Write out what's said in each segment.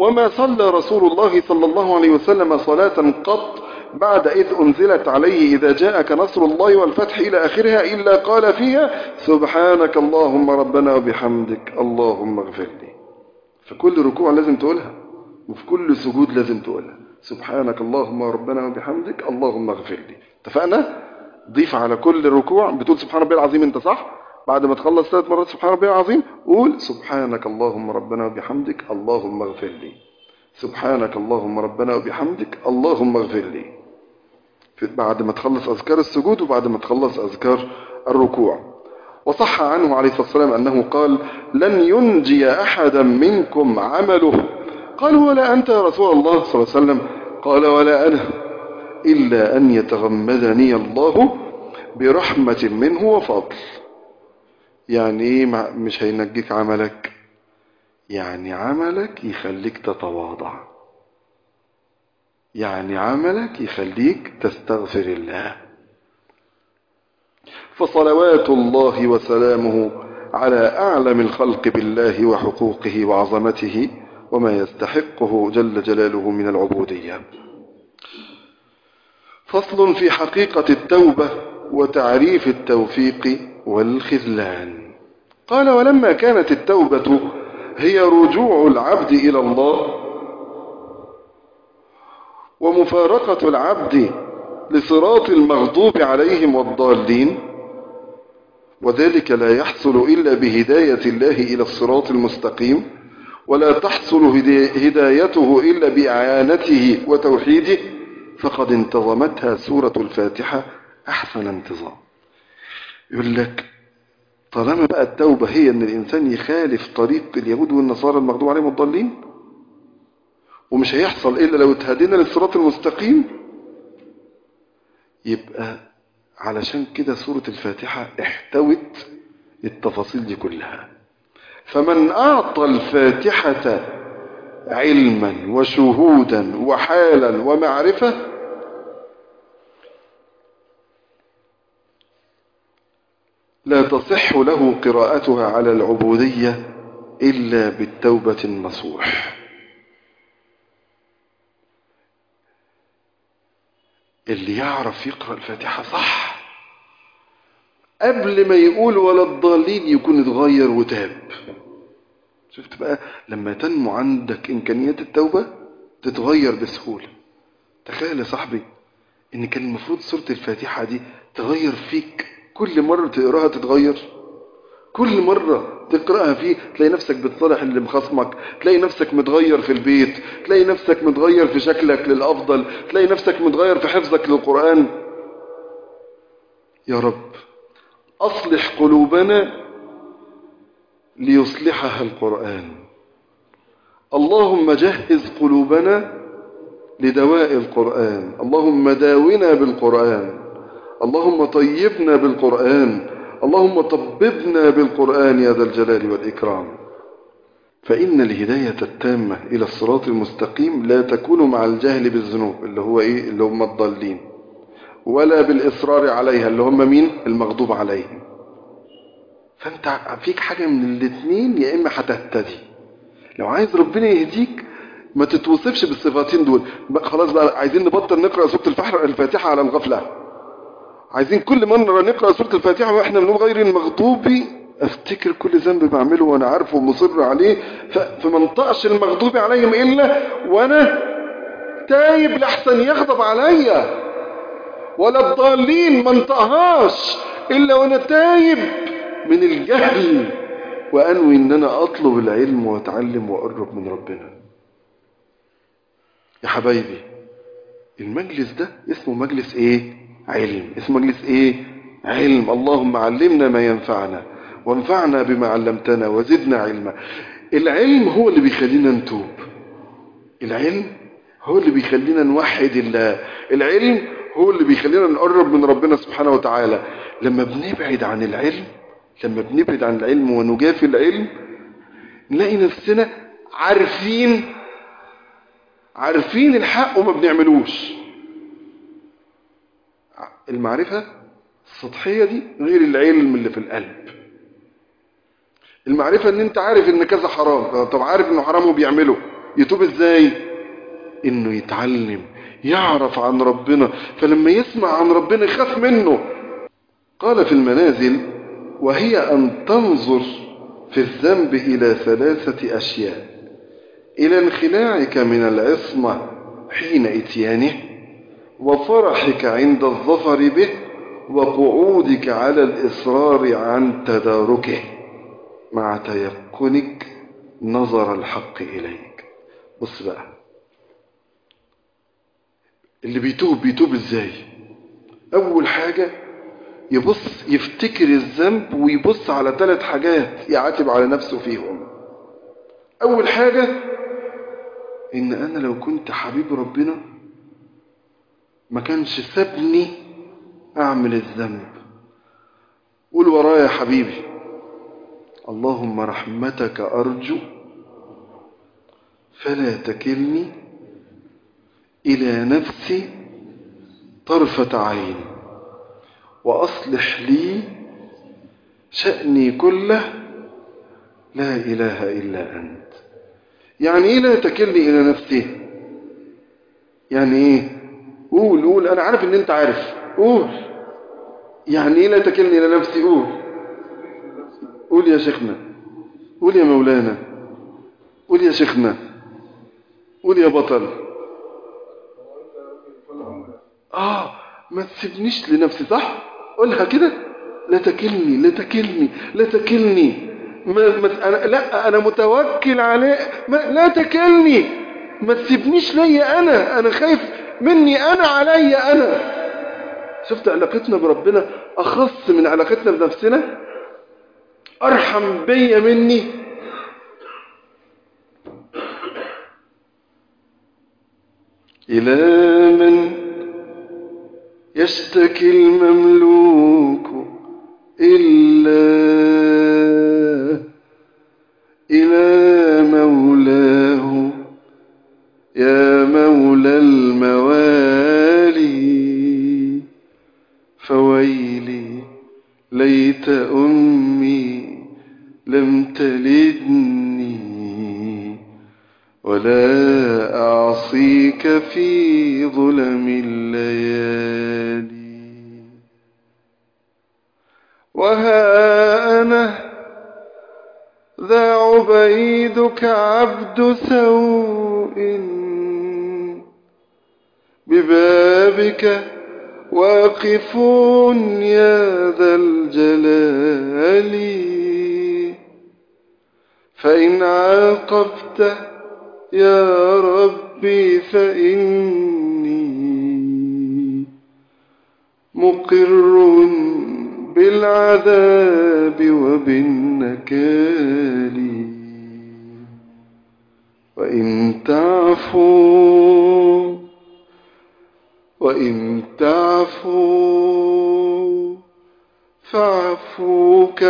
وما صلى رسول الله صلى الله عليه وسلم صلاة قط بعد إذ أنزلت عليه إذا جاءك نصر الله والفتح إلى آخرها إلا قال فيها سبحانك اللهم ربنا وبحمدك اللهم اغفر لي في كل ركوع لازم تقولها وفي كل سجود لازم تقولها سبحانك اللهم ربنا وبحمدك اللهم اغفر لي اتفقنا ضيف على كل ركوع بتقول سبحان ربي العظيم انت صح بعد ما تخلص ثلاث مرات سبحان ربي العظيم قول سبحانك اللهم ربنا وبحمدك اللهم اغفر لي سبحانك اللهم ربنا وبحمدك اللهم اغفر لي بعد ما تخلص أذكار السجود وبعد ما تخلص أذكار الركوع وصح عنه عليه الصلاة والسلام أنه قال لن ينجي أحدا منكم عمله قال ولا أنت يا رسول الله صلى الله عليه وسلم قال ولا أنا إلا أن يتغمدني الله برحمة منه وفضل يعني ايه مش هينجيك عملك يعني عملك يخليك تتواضع يعني عملك يخليك تستغفر الله فصلوات الله وسلامه على أعلم الخلق بالله وحقوقه وعظمته وما يستحقه جل جلاله من العبودية فصل في حقيقة التوبة وتعريف التوفيق والخذلان قال ولما كانت التوبة هي رجوع العبد إلى الله ومفارقة العبد لصراط المغضوب عليهم والضالين وذلك لا يحصل إلا بهداية الله إلى الصراط المستقيم ولا تحصل هدايته إلا بإعانته وتوحيده فقد انتظمتها سورة الفاتحة أحسن انتظام يقول لك طالما بقى التوبة هي أن الإنسان يخالف طريق اليهود والنصارى المغضوب عليهم والضالين ومش هيحصل إلا لو اتهدينا للصراط المستقيم يبقى علشان كده سورة الفاتحة احتوت التفاصيل دي كلها فمن أعطى الفاتحة علما وشهودا وحالا ومعرفة لا تصح له قراءتها على العبودية إلا بالتوبة النصوح اللي يعرف يقرأ الفاتحة صح قبل ما يقول ولا الضالين يكون اتغير وتاب شفت بقى لما تنمو عندك إمكانيات التوبة تتغير بسهولة تخيل يا صاحبي إن كان المفروض سورة الفاتحة دي تغير فيك كل مرة تقراها تتغير كل مرة تقرأها فيه تلاقي نفسك بتصالح اللي مخصمك تلاقي نفسك متغير في البيت تلاقي نفسك متغير في شكلك للأفضل تلاقي نفسك متغير في حفظك للقرآن يا رب أصلح قلوبنا ليصلحها القرآن اللهم جهز قلوبنا لدواء القرآن اللهم داونا بالقرآن اللهم طيبنا بالقرآن اللهم طببنا بالقرآن يا ذا الجلال والإكرام فإن الهداية التامة إلى الصراط المستقيم لا تكون مع الجهل بالذنوب اللي هو إيه اللي هم الضالين ولا بالإصرار عليها اللي هم مين المغضوب عليهم فأنت فيك حاجة من الاثنين يا إما هتهتدي لو عايز ربنا يهديك ما تتوصفش بالصفاتين دول بقى خلاص بقى عايزين نبطل نقرأ سورة الفحر الفاتحة على الغفلة عايزين كل مرة نقرأ سورة الفاتحة واحنا بنقول غير المغضوب افتكر كل ذنب بعمله وانا عارفه ومصر عليه فما انطقش المغضوب عليهم الا وانا تايب لحسن يغضب عليا ولا الضالين ما انطقهاش الا وانا تايب من الجهل وانوي ان انا اطلب العلم واتعلم واقرب من ربنا يا حبايبي المجلس ده اسمه مجلس ايه علم اسمه مجلس ايه علم اللهم علمنا ما ينفعنا وانفعنا بما علمتنا وزدنا علما العلم هو اللي بيخلينا نتوب العلم هو اللي بيخلينا نوحد الله العلم هو اللي بيخلينا نقرب من ربنا سبحانه وتعالى لما بنبعد عن العلم لما بنبعد عن العلم ونجافي العلم نلاقي نفسنا عارفين عارفين الحق وما بنعملوش المعرفة السطحية دي غير العلم اللي في القلب المعرفة ان انت عارف ان كذا حرام طب عارف انه حرام وبيعمله يتوب ازاي انه يتعلم يعرف عن ربنا فلما يسمع عن ربنا يخاف منه قال في المنازل وهي أن تنظر في الذنب إلى ثلاثة أشياء إلى انخلاعك من العصمة حين إتيانه وفرحك عند الظفر به وقعودك على الإصرار عن تداركه مع تيقنك نظر الحق إليك بص بقى اللي بيتوب بيتوب ازاي أول حاجة يبص يفتكر الذنب ويبص على ثلاث حاجات يعاتب على نفسه فيهم أول حاجة إن أنا لو كنت حبيب ربنا ما كانش سابني أعمل الذنب قول ورايا يا حبيبي اللهم رحمتك أرجو فلا تكلني إلى نفسي طرفة عين وأصلح لي شأني كله لا إله إلا أنت يعني إيه لا تكلني إلى نفسي يعني إيه قول قول أنا عارف إن أنت عارف قول يعني إيه لا تكلني إلى نفسي قول قول يا شيخنا قول يا مولانا قول يا شيخنا قول يا بطل آه ما تسيبنيش لنفسي صح قولها كده لا تكلني لا تكلني لا تكلني ما ما أنا لا أنا متوكل عليه ما لا تكلني ما تسيبنيش ليا أنا أنا خايف مني أنا عليا أنا شفت علاقتنا بربنا أخص من علاقتنا بنفسنا أرحم بيا مني إلى من يشتكي المملوك إلا إلى مولاه يا مولى الموالي فويلي ليت أمي لم تلدني ولا أعصيك في ظلم الليالي وها أنا ذا عبيدك عبد سوء ببابك واقفون يا ذا الجلال فإن عاقبت يا ربي فإني مقر بالعذاب وبالنكال وإن تعفو وإن تعفو فعفوك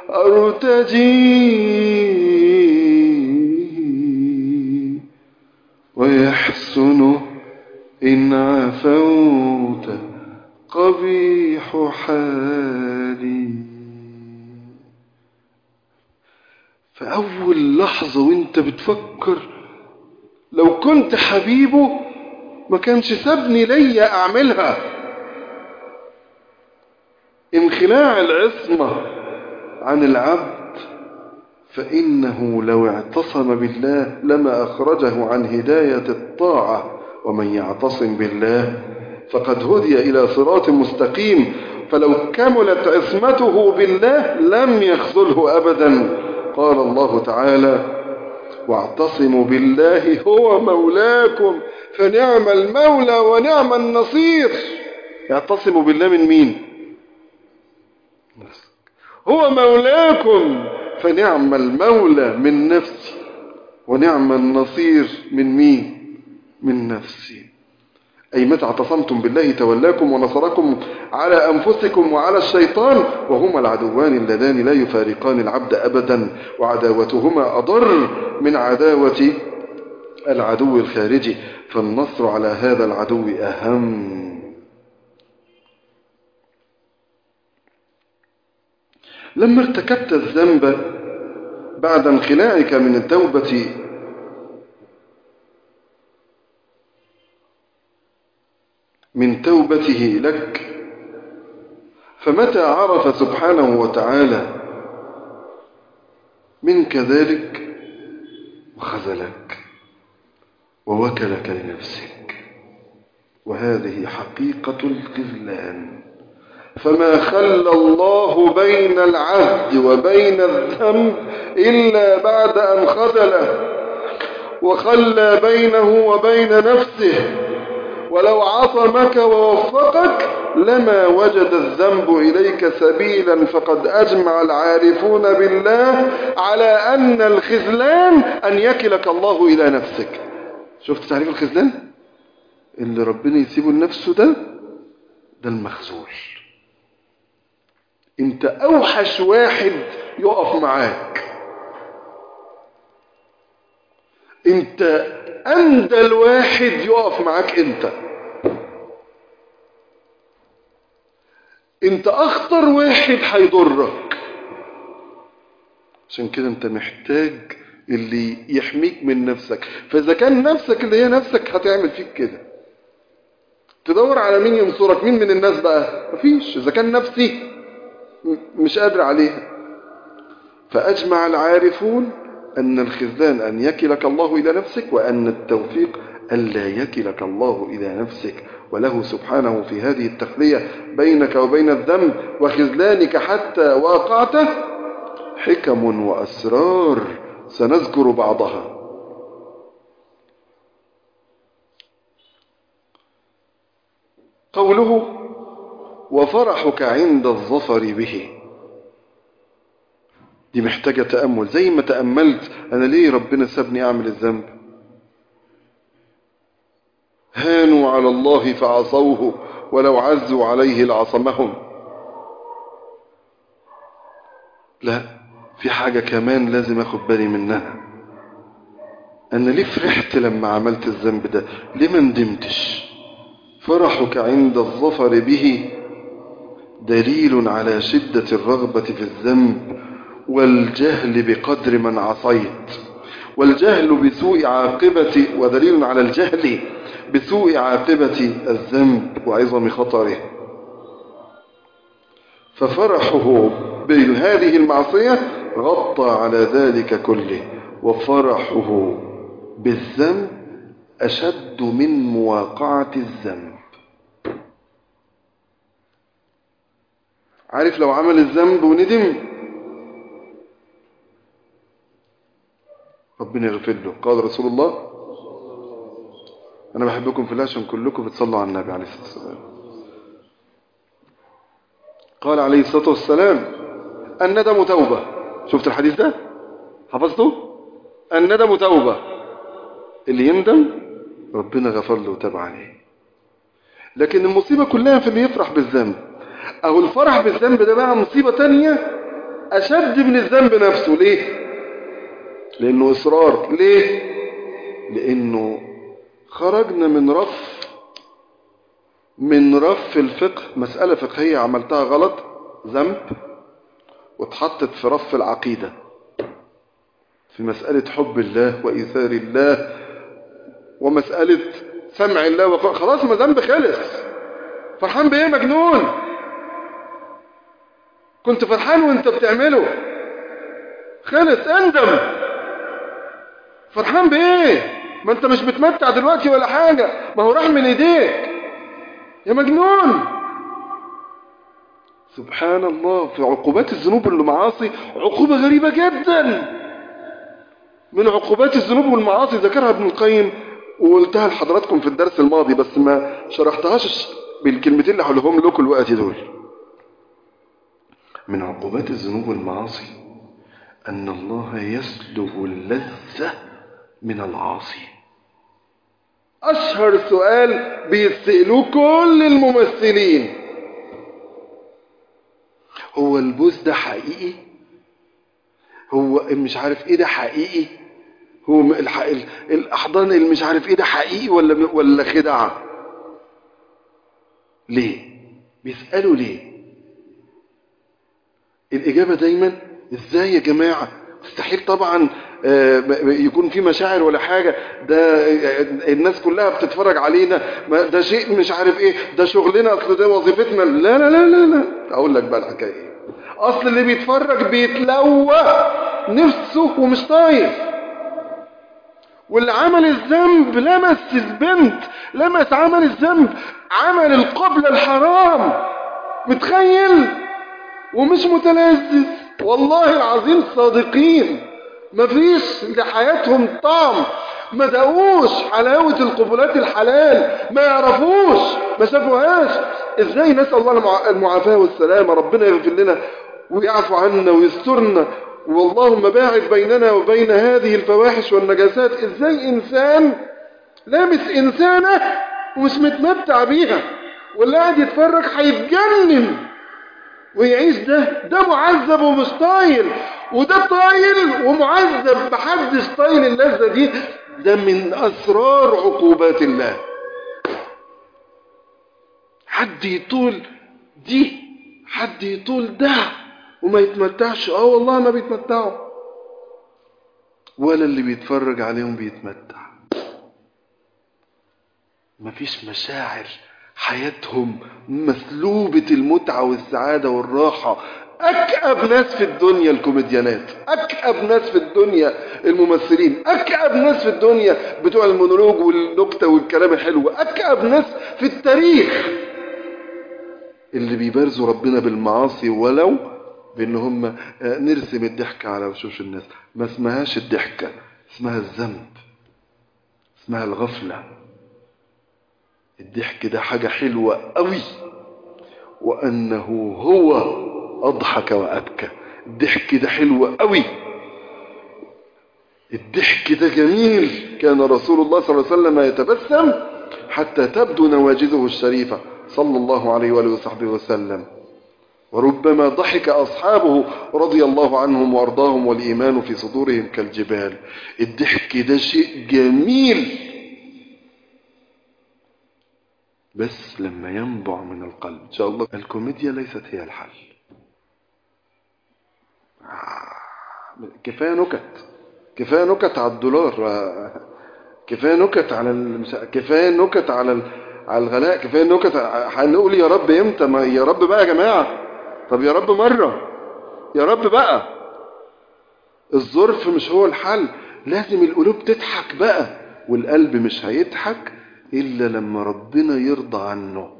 أرتجي ويحسن إن عفوت قبيح حالي فأول لحظة وانت بتفكر لو كنت حبيبه ما كانش سابني ليا أعملها انخلاع العصمة عن العبد فإنه لو اعتصم بالله لما أخرجه عن هداية الطاعة ومن يعتصم بالله فقد هدي إلى صراط مستقيم فلو كملت عصمته بالله لم يخذله أبدا قال الله تعالى واعتصموا بالله هو مولاكم فنعم المولى ونعم النصير اعتصموا بالله من مين هو مولاكم فنعم المولى من نفسي ونعم النصير من مين من نفسي أي متى اعتصمتم بالله تولاكم ونصركم على أنفسكم وعلى الشيطان وهما العدوان اللذان لا يفارقان العبد أبدا وعداوتهما أضر من عداوة العدو الخارجي فالنصر على هذا العدو أهم لما ارتكبت الذنب بعد انخلاعك من التوبة من توبته لك فمتى عرف سبحانه وتعالى منك ذلك وخذلك ووكلك لنفسك وهذه حقيقة الخذلان فما خلى الله بين العبد وبين الذنب إلا بعد أن خذله وخلى بينه وبين نفسه ولو عصمك ووفقك لما وجد الذنب إليك سبيلا فقد أجمع العارفون بالله على أن الخذلان أن يكلك الله إلى نفسك شفت تعريف الخذلان اللي ربنا يسيبه لنفسه ده ده المخذول انت اوحش واحد يقف معاك انت اندل واحد يقف معاك انت انت اخطر واحد هيضرك عشان كده انت محتاج اللي يحميك من نفسك فاذا كان نفسك اللي هي نفسك هتعمل فيك كده تدور على مين ينصرك مين من الناس بقى مفيش اذا كان نفسي مش قادر عليها فاجمع العارفون أن الخذلان أن يكلك الله إلى نفسك وأن التوفيق ألا يكلك الله إلى نفسك وله سبحانه في هذه التخلية بينك وبين الذنب وخذلانك حتى واقعته حكم وأسرار سنذكر بعضها قوله وفرحك عند الظفر به دي محتاجة تأمل زي ما تأملت أنا ليه ربنا سابني أعمل الذنب هانوا على الله فعصوه ولو عزوا عليه لعصمهم لا في حاجة كمان لازم أخد بالي منها أنا ليه فرحت لما عملت الذنب ده ليه ما ندمتش فرحك عند الظفر به دليل على شدة الرغبة في الذنب والجهل بقدر من عصيت والجهل بسوء عاقبة ودليل على الجهل بسوء عاقبة الذنب وعظم خطره ففرحه بهذه المعصية غطى على ذلك كله وفرحه بالذنب أشد من مواقعة الذنب عارف لو عمل الذنب وندم ربنا يغفر له قال رسول الله أنا بحبكم في الله عشان كلكم بتصلوا على النبي عليه الصلاة والسلام قال عليه الصلاة والسلام الندم توبة شفت الحديث ده حفظته الندم توبة اللي يندم ربنا غفر له وتاب عليه لكن المصيبة كلها في اللي يفرح بالذنب أو الفرح بالذنب ده بقى مصيبة تانية أشد من الذنب نفسه ليه لأنه إصرار ليه لأنه خرجنا من رف من رف الفقه مسألة فقهية عملتها غلط ذنب واتحطت في رف العقيدة في مسألة حب الله وإيثار الله ومسألة سمع الله وقال خلاص ما ذنب خلص فرحان بإيه مجنون كنت فرحان وانت بتعمله خلص اندم فرحان بايه ما انت مش بتمتع دلوقتي ولا حاجة ما هو راح من ايديك يا مجنون سبحان الله في عقوبات الذنوب والمعاصي عقوبة غريبة جدا من عقوبات الذنوب والمعاصي ذكرها ابن القيم وقلتها لحضراتكم في الدرس الماضي بس ما شرحتهاش بالكلمتين اللي هقولهم لكم الوقت دول من عقوبات الذنوب والمعاصي أن الله يسلب اللذة من العاصي أشهر سؤال بيسألوه كل الممثلين هو البوس ده حقيقي هو مش عارف ايه ده حقيقي هو الح... الاحضان اللي مش عارف ايه ده حقيقي ولا ولا خدعه ليه بيسالوا ليه الاجابه دايما ازاي يا جماعه مستحيل طبعا آه، يكون في مشاعر ولا حاجة ده الناس كلها بتتفرج علينا ما ده شيء مش عارف ايه ده شغلنا اصل ده وظيفتنا لا لا لا لا لا اقول لك بقى الحكاية ايه اصل اللي بيتفرج بيتلوى نفسه ومش طايف واللي عمل الذنب لمس البنت لمس عمل الذنب عمل القبلة الحرام متخيل ومش متلذذ والله العظيم صادقين مفيش لحياتهم طعم ما دقوش حلاوة القبلات الحلال ما يعرفوش ما شافوهاش ازاي نسأل الله المعافاة والسلامة ربنا يغفر لنا ويعفو عنا ويسترنا واللهم باعد بيننا وبين هذه الفواحش والنجاسات ازاي انسان لامس انسانة ومش متمتع بيها واللي قاعد يتفرج هيتجنن ويعيش ده ده معذب ومش طايل وده طايل ومعذب محدش طايل اللذة دي ده من أسرار عقوبات الله حد يطول دي حد يطول ده وما يتمتعش اه والله ما بيتمتعوا ولا اللي بيتفرج عليهم بيتمتع مفيش مشاعر حياتهم مسلوبة المتعة والسعادة والراحة أكأب ناس في الدنيا الكوميديانات أكأب ناس في الدنيا الممثلين أكأب ناس في الدنيا بتوع المونولوج والنكتة والكلام الحلو أكأب ناس في التاريخ اللي بيبارزوا ربنا بالمعاصي ولو بان هم نرسم الضحكة على وشوش الناس ما اسمهاش الضحكة اسمها الذنب اسمها الغفلة الضحك ده حاجة حلوة قوي وأنه هو أضحك وأبكى الضحك ده حلو قوي الضحك ده جميل كان رسول الله صلى الله عليه وسلم يتبسم حتى تبدو نواجذه الشريفة صلى الله عليه وآله وصحبه وسلم وربما ضحك أصحابه رضي الله عنهم وأرضاهم والإيمان في صدورهم كالجبال الضحك ده شيء جميل بس لما ينبع من القلب إن شاء الله الكوميديا ليست هي الحل كفاية نكت كفاية نكت على الدولار كفاية نكت على المس... كفاية نكت على ال... على الغلاء كفاية نكت هنقول يا رب امتى ما يا رب بقى يا جماعة طب يا رب مرة يا رب بقى الظرف مش هو الحل لازم القلوب تضحك بقى والقلب مش هيضحك إلا لما ربنا يرضى عنه